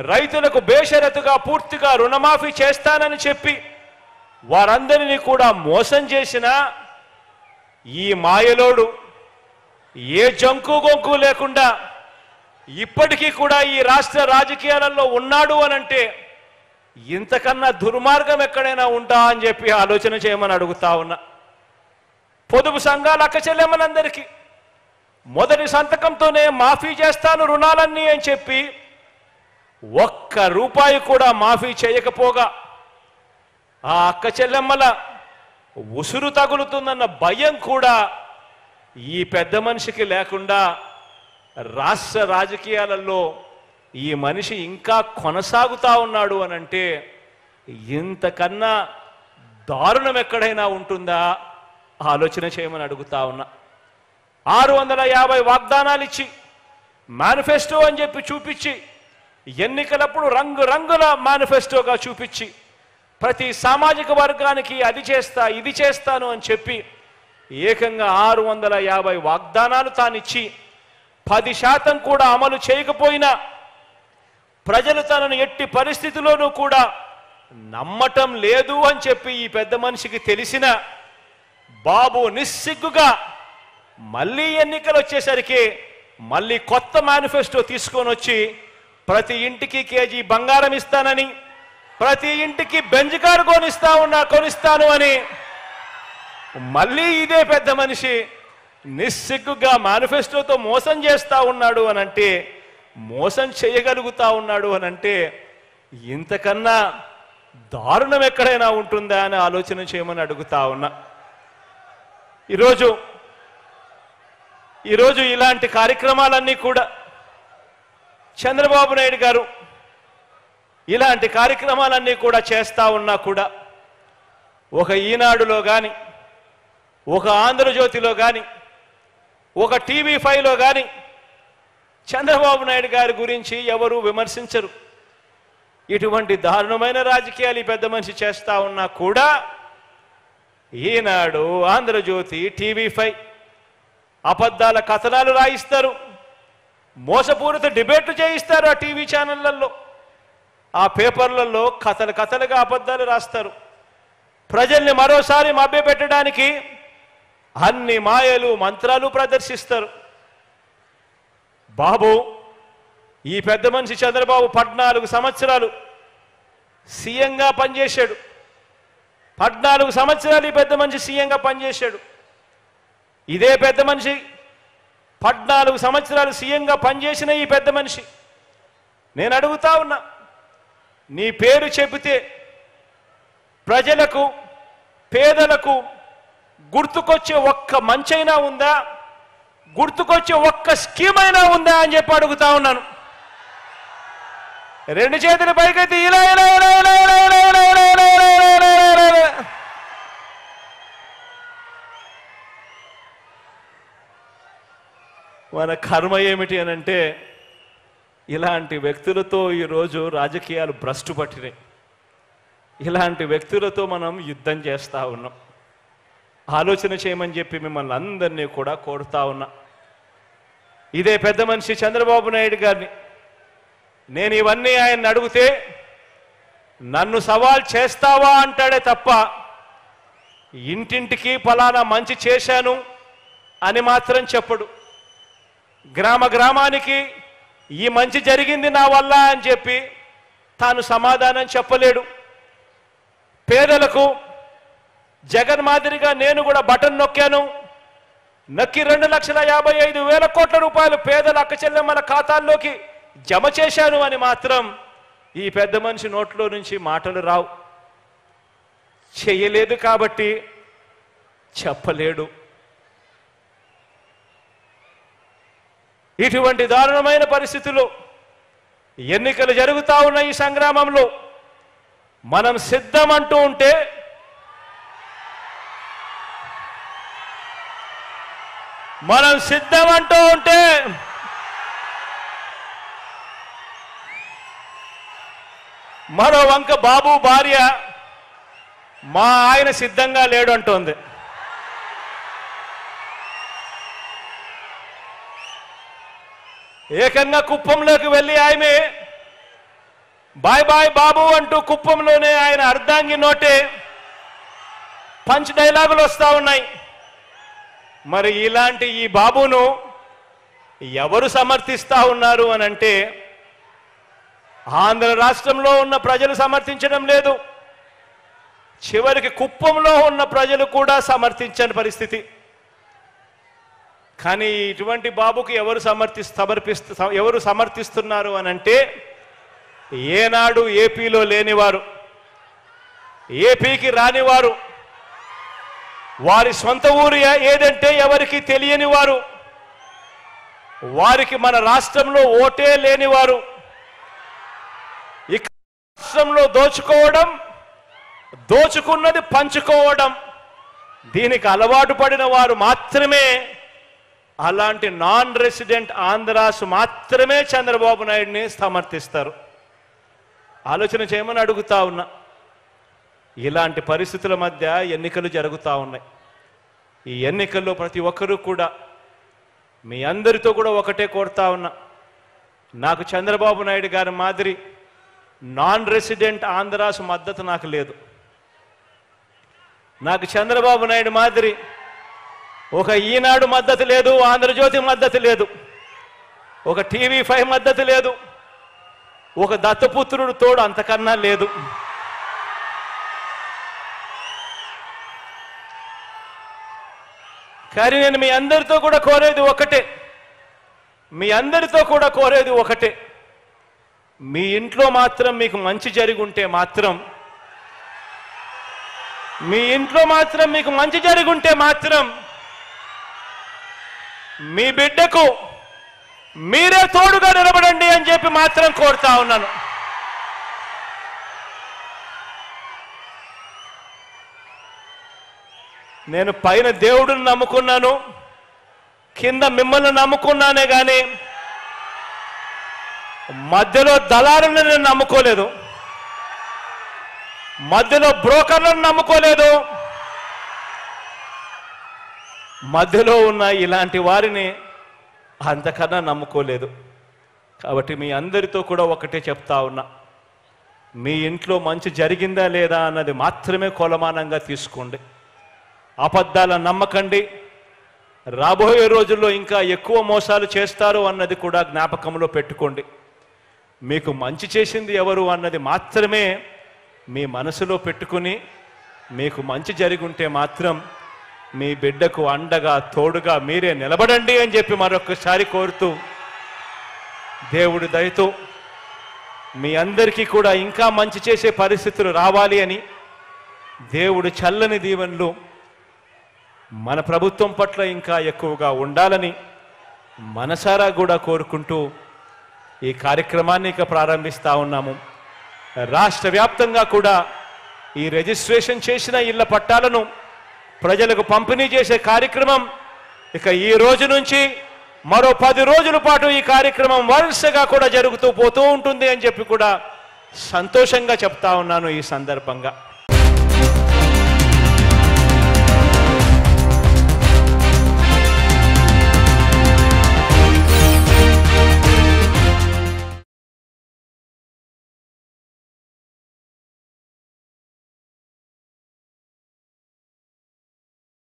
రైతులకు బేషరతుగా పూర్తిగా రుణమాఫీ చేస్తానని చెప్పి వారందరినీ కూడా మోసం చేసిన ఈ మాయలోడు ఏ జంకు గొంకు లేకుండా ఇప్పటికీ కూడా ఈ రాష్ట్ర రాజకీయాలలో ఉన్నాడు అనంటే ఇంతకన్నా దుర్మార్గం ఎక్కడైనా ఉంటా అని చెప్పి ఆలోచన చేయమని అడుగుతా ఉన్నా పొదుపు సంఘాల అక్క చెల్లెమ్మలందరికీ మొదటి సంతకంతోనే మాఫీ చేస్తాను రుణాలన్నీ అని చెప్పి ఒక్క రూపాయి కూడా మాఫీ చేయకపోగా ఆ అక్క చెల్లెమ్మల ఉసురు తగులుతుందన్న భయం కూడా ఈ పెద్ద మనిషికి లేకుండా రాష్ట్ర రాజకీయాలలో ఈ మనిషి ఇంకా కొనసాగుతా ఉన్నాడు అని అంటే ఇంతకన్నా దారుణం ఎక్కడైనా ఉంటుందా ఆలోచన చేయమని అడుగుతా ఉన్నా ఆరు వందల యాభై వాగ్దానాలు ఇచ్చి మేనిఫెస్టో అని చెప్పి చూపించి ఎన్నికలప్పుడు రంగు రంగుల మేనిఫెస్టోగా చూపించి ప్రతి సామాజిక వర్గానికి అది చేస్తా ఇది చేస్తాను అని చెప్పి ఏకంగా ఆరు వందల యాభై వాగ్దానాలు తానిచ్చి పది శాతం కూడా అమలు చేయకపోయినా ప్రజలు తనను ఎట్టి పరిస్థితిలోనూ కూడా నమ్మటం లేదు అని చెప్పి ఈ పెద్ద మనిషికి తెలిసిన బాబు నిస్సిగ్గుగా మళ్ళీ ఎన్నికలు వచ్చేసరికి మళ్ళీ కొత్త మేనిఫెస్టో తీసుకొని వచ్చి ప్రతి ఇంటికి కేజీ బంగారం ఇస్తానని ప్రతి ఇంటికి బెంజ్ కారు కొనిస్తా ఉన్నా కొనిస్తాను అని మళ్ళీ ఇదే పెద్ద మనిషి నిస్సిగ్గుగా మేనిఫెస్టోతో మోసం చేస్తా ఉన్నాడు అని అంటే మోసం చేయగలుగుతా ఉన్నాడు అని అంటే ఇంతకన్నా దారుణం ఎక్కడైనా ఉంటుందా అని ఆలోచన చేయమని అడుగుతా ఉన్నా ఈరోజు ఈరోజు ఇలాంటి కార్యక్రమాలన్నీ కూడా చంద్రబాబు నాయుడు గారు ఇలాంటి కార్యక్రమాలన్నీ కూడా చేస్తా ఉన్నా కూడా ఒక ఈనాడులో కానీ ఒక ఆంధ్రజ్యోతిలో కానీ ఒక టీవీ ఫైవ్లో కానీ చంద్రబాబు నాయుడు గారి గురించి ఎవరు విమర్శించరు ఇటువంటి దారుణమైన రాజకీయాలు ఈ పెద్ద మనిషి చేస్తా ఉన్నా కూడా ఈనాడు ఆంధ్రజ్యోతి టీవీ ఫైవ్ అబద్ధాల కథనాలు రాయిస్తారు మోసపూరిత డిబేట్లు చేయిస్తారు ఆ టీవీ ఛానళ్లలో ఆ పేపర్లలో కథలు కథలుగా అబద్ధాలు రాస్తారు ప్రజల్ని మరోసారి మభ్యపెట్టడానికి అన్ని మాయలు మంత్రాలు ప్రదర్శిస్తారు బాబు ఈ పెద్ద మనిషి చంద్రబాబు పద్నాలుగు సంవత్సరాలు సీఎంగా పనిచేశాడు పద్నాలుగు సంవత్సరాలు ఈ పెద్ద మనిషి సీఎంగా పనిచేశాడు ఇదే పెద్ద మనిషి పద్నాలుగు సంవత్సరాలు సీఎంగా పనిచేసిన ఈ పెద్ద మనిషి నేను అడుగుతా ఉన్నా నీ పేరు చెబితే ప్రజలకు పేదలకు గుర్తుకొచ్చే ఒక్క మంచైనా ఉందా గుర్తుకొచ్చే ఒక్క స్కీమ్ అయినా ఉందా అని చెప్పి అడుగుతా ఉన్నాను రెండు చేతులు పైకెత్తి ఇలా ఇలా ఇలా ఇలా ఇలా ఇలా ఇలా ఇలా ఇలా ఇలా ఇలా ఇలా ఇలా ఇలా. మన కర్మ ఏమిటి అని అంటే ఇలాంటి వ్యక్తులతో ఈరోజు రాజకీయాలు భ్రష్టు పట్టినాయి ఇలాంటి వ్యక్తులతో మనం యుద్ధం చేస్తా ఉన్నాం ఆలోచన చేయమని చెప్పి మిమ్మల్ని అందరినీ కూడా కోరుతా ఉన్నా ఇదే పెద్ద మనిషి చంద్రబాబు నాయుడు గారిని నేను ఇవన్నీ ఆయన అడిగితే నన్ను సవాల్ చేస్తావా అంటాడే తప్ప ఇంటింటికి ఫలానా మంచి చేశాను అని మాత్రం చెప్పడు గ్రామ గ్రామానికి ఈ మంచి జరిగింది నా వల్ల అని చెప్పి తాను సమాధానం చెప్పలేడు పేదలకు జగన్ మాదిరిగా నేను కూడా బటన్ నొక్కాను నొక్కి రెండు లక్షల యాభై ఐదు వేల కోట్ల రూపాయలు పేదల అక్క చెల్లెమ్మల ఖాతాల్లోకి జమ చేశాను అని మాత్రం ఈ పెద్ద మనిషి నోట్లో నుంచి మాటలు రావు చేయలేదు కాబట్టి చెప్పలేడు ఇటువంటి దారుణమైన పరిస్థితుల్లో ఎన్నికలు జరుగుతా ఉన్న ఈ సంగ్రామంలో మనం సిద్ధం అంటూ ఉంటే మనం సిద్ధం అంటూ ఉంటే మరో వంక బాబు భార్య మా ఆయన సిద్ధంగా లేడు అంటోంది ఏకంగా కుప్పంలోకి వెళ్ళి ఆమె బాయ్ బాయ్ బాబు అంటూ కుప్పంలోనే ఆయన అర్ధాంగి నోటే పంచ్ డైలాగులు వస్తా ఉన్నాయి మరి ఇలాంటి ఈ బాబును ఎవరు సమర్థిస్తా ఉన్నారు అని అంటే ఆంధ్ర రాష్ట్రంలో ఉన్న ప్రజలు సమర్థించడం లేదు చివరికి కుప్పంలో ఉన్న ప్రజలు కూడా సమర్థించని పరిస్థితి కానీ ఇటువంటి బాబుకి ఎవరు సమర్థి సమర్పిస్తు ఎవరు సమర్థిస్తున్నారు అని అంటే ఏనాడు ఏపీలో లేనివారు ఏపీకి రానివారు వారి సొంత ఊరు ఏ- ఏదంటే ఎవరికి తెలియని వారు వారికి మన రాష్ట్రంలో ఓటే లేనివారు ఇక రాష్ట్రంలో దోచుకోవడం దోచుకున్నది పంచుకోవడం దీనికి అలవాటు పడిన వారు మాత్రమే అలాంటి నాన్ రెసిడెంట్ ఆంధ్రాస్ మాత్రమే చంద్రబాబు నాయుడిని సమర్థిస్తారు ఆలోచన చేయమని అడుగుతా ఉన్నా ఇలాంటి పరిస్థితుల మధ్య ఎన్నికలు జరుగుతూ ఉన్నాయి ఈ ఎన్నికల్లో ప్రతి ఒక్కరూ కూడా మీ అందరితో కూడా ఒకటే కోరుతా ఉన్నా నాకు చంద్రబాబు నాయుడు గారి మాదిరి నాన్ రెసిడెంట్ ఆంధ్రాస్ మద్దతు నాకు లేదు నాకు చంద్రబాబు నాయుడు మాదిరి ఒక ఈనాడు మద్దతు లేదు ఆంధ్రజ్యోతి మద్దతు లేదు ఒక టీవీ ఫైవ్ మద్దతు లేదు ఒక దత్తపుత్రుడు తోడు అంతకన్నా లేదు కానీ నేను మీ అందరితో కూడా కోరేది ఒకటే మీ అందరితో కూడా కోరేది ఒకటే మీ ఇంట్లో మాత్రం మీకు మంచి జరిగి ఉంటే మాత్రం మీ ఇంట్లో మాత్రం మీకు మంచి జరిగి ఉంటే మాత్రం మీ బిడ్డకు మీరే తోడుగా నిలబడండి అని చెప్పి మాత్రం కోరుతా ఉన్నాను నేను పైన దేవుడిని నమ్ముకున్నాను కింద మిమ్మల్ని నమ్ముకున్నానే కానీ మధ్యలో దళారులను నేను నమ్ముకోలేదు మధ్యలో బ్రోకర్లను నమ్ముకోలేదు మధ్యలో ఉన్న ఇలాంటి వారిని అంతకన్నా నమ్ముకోలేదు కాబట్టి మీ అందరితో కూడా ఒకటే చెప్తా ఉన్నా మీ ఇంట్లో మంచి జరిగిందా లేదా అన్నది మాత్రమే కొలమానంగా తీసుకోండి అబద్ధాల నమ్మకండి రాబోయే రోజుల్లో ఇంకా ఎక్కువ మోసాలు చేస్తారు అన్నది కూడా జ్ఞాపకంలో పెట్టుకోండి మీకు మంచి చేసింది ఎవరు అన్నది మాత్రమే మీ మనసులో పెట్టుకుని మీకు మంచి జరిగి ఉంటే మాత్రం మీ బిడ్డకు అండగా తోడుగా మీరే నిలబడండి అని చెప్పి మరొకసారి కోరుతూ దేవుడి దయతో మీ అందరికీ కూడా ఇంకా మంచి చేసే పరిస్థితులు రావాలి అని దేవుడి చల్లని దీవెనలు మన ప్రభుత్వం పట్ల ఇంకా ఎక్కువగా ఉండాలని మనసారా కూడా కోరుకుంటూ ఈ కార్యక్రమాన్ని ఇక ప్రారంభిస్తా ఉన్నాము రాష్ట్ర వ్యాప్తంగా కూడా ఈ రిజిస్ట్రేషన్ చేసిన ఇళ్ల పట్టాలను ప్రజలకు పంపిణీ చేసే కార్యక్రమం ఇక ఈ రోజు నుంచి మరో పది రోజుల పాటు ఈ కార్యక్రమం వరుసగా కూడా జరుగుతూ పోతూ ఉంటుంది అని చెప్పి కూడా సంతోషంగా చెప్తా ఉన్నాను ఈ సందర్భంగా